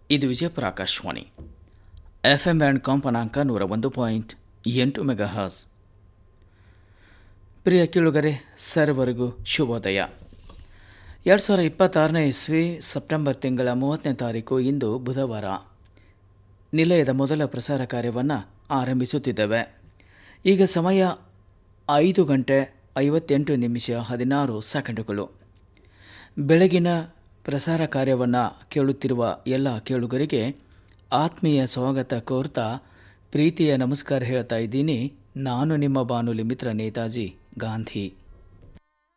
ಇದು Vijayapura Akashvani F M band ಕಂಪನಾಂಕ ನೂರ ಒಂದು ಪಾಯಿಂಟ್ ಎಂಟು ಮೆಗಾ ಹರ್ಸ್ ಪ್ರಿಯ ಕೇಳುಗರೆ ಸರ್ವರಿಗೂ ಶುಭೋದಯ ಎರಡು ಸಾವಿರ ಇಪ್ಪತ್ತಾರನೇ ಇಸ್ವಿ ಸೆಪ್ಟೆಂಬರ್ ತಿಂಗಳ ಮೂವತ್ತನೇ ತಾರೀಕು ಇಂದು ಬುಧವಾರ ನಿಲಯದ ಮೊದಲ ಪ್ರಸಾರ ಕಾರ್ಯವನ್ನು ಆರಂಭಿಸುತ್ತಿದ್ದೇವೆ ಈಗ ಸಮಯ ಐದು ಗಂಟೆ ಐವತ್ತೆಂಟು ನಿಮಿಷ ಹದಿನಾರು ಸೆಕೆಂಡುಗಳು ಬೆಳಗಿನ ಪ್ರಸಾರ ಕಾರ್ಯವನ್ನು ಕೇಳುತ್ತಿರುವ ಎಲ್ಲ ಕೇಳುಗರಿಗೆ ಆತ್ಮೀಯ ಸ್ವಾಗತ ಕೋರ್ತಾ ಪ್ರೀತಿಯ ನಮಸ್ಕಾರ ಹೇಳ್ತಾ ಇದ್ದೀನಿ ನಾನು ನಿಮ್ಮ ಬಾನುಲಿ ಮಿತ್ರ ನೇತಾಜಿ ಗಾಂಧಿ